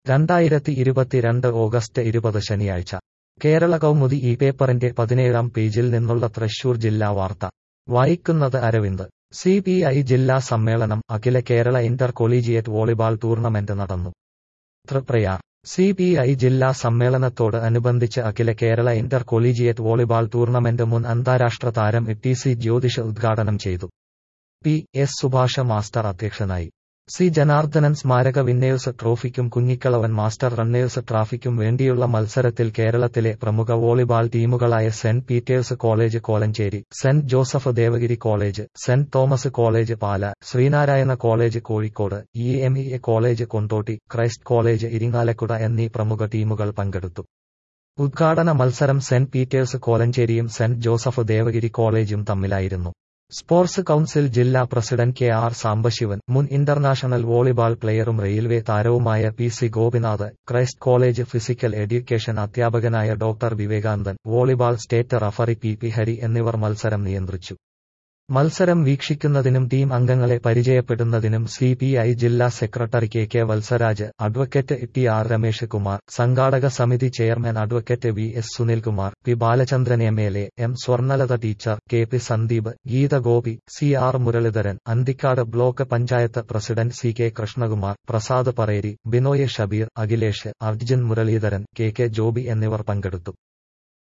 രണ്ടായിരത്തി ഇരുപത്തിരണ്ട് ഓഗസ്റ്റ് ഇരുപത് ശനിയാഴ്ച കേരള കൗമുദി ഈ പേപ്പറിന്റെ പതിനേഴാം പേജിൽ നിന്നുള്ള തൃശൂർ ജില്ലാ വാർത്ത വായിക്കുന്നത് അരവിന്ദ് സി പി ഐ ജില്ലാ സമ്മേളനം അഖില Kerala inter collegiate volleyball tournament നടന്നു തൃപ്രയാർ സി പി ഐ ജില്ലാ സമ്മേളനത്തോട് അനുബന്ധിച്ച് അഖില Kerala inter collegiate volleyball tournament മുൻ അന്താരാഷ്ട്ര താരം ടി സി ജ്യോതിഷ് ഉദ്ഘാടനം ചെയ്തു പി എസ് സുഭാഷ മാസ്റ്റർ അധ്യക്ഷനായി സി ജനാർദ്ദനൻ സ്മാരക വിന്നേഴ്സ് ട്രോഫിക്കും കുഞ്ഞിക്കളവൻ മാസ്റ്റർ റണ്ണേഴ്സ് ട്രാഫിക്കും വേണ്ടിയുള്ള മത്സരത്തിൽ കേരളത്തിലെ പ്രമുഖ വോളിബാൾ ടീമുകളായ Saint Peter's college Kolenchery Saint Joseph Devagiri college Saint Thomas college Pala Sreenarayana college Kozhikode E M E A college Kondotty Christ college Irinjalakuda എന്നീ പ്രമുഖ ടീമുകൾ പങ്കെടുത്തു ഉദ്ഘാടന മത്സരം സെന്റ് പീറ്റേഴ്സ് കോലഞ്ചേരിയും സെന്റ് ജോസഫ് ദേവഗിരി കോളേജും തമ്മിലായിരുന്നു സ്പോർട്സ് കൌൺസിൽ ജില്ലാ പ്രസിഡന്റ് കെ ആർ സാംബശിവൻ മുൻ ഇന്റർനാഷണൽ വോളിബാൾ പ്ലെയറും റെയിൽവേ താരവുമായ P C Gopinath Christ college physical education അധ്യാപകനായ doctor Vivekanandan volleyball state referee P P Hari എന്നിവർ മത്സരം നിയന്ത്രിച്ചു മത്സരം വീക്ഷിക്കുന്നതിനും ടീം അംഗങ്ങളെ പരിചയപ്പെടുന്നതിനും സി പി ഐ ജില്ലാ secretary K K Valsaraj advocate T R Ramesh Kumar സംഘാടക സമിതി chairman advocate V S Sunilkumar P Balachandran M L A M Swarnalatha teacher K P Sandeep Geetha Gopi C R Muraleedharan Anthikad block panchayat president C K Krishnakumar Prasad Parery Binoy Shabeer Akhilesh Arjun Muraleedharan K K Joby എന്നിവർ പങ്കെടുത്തു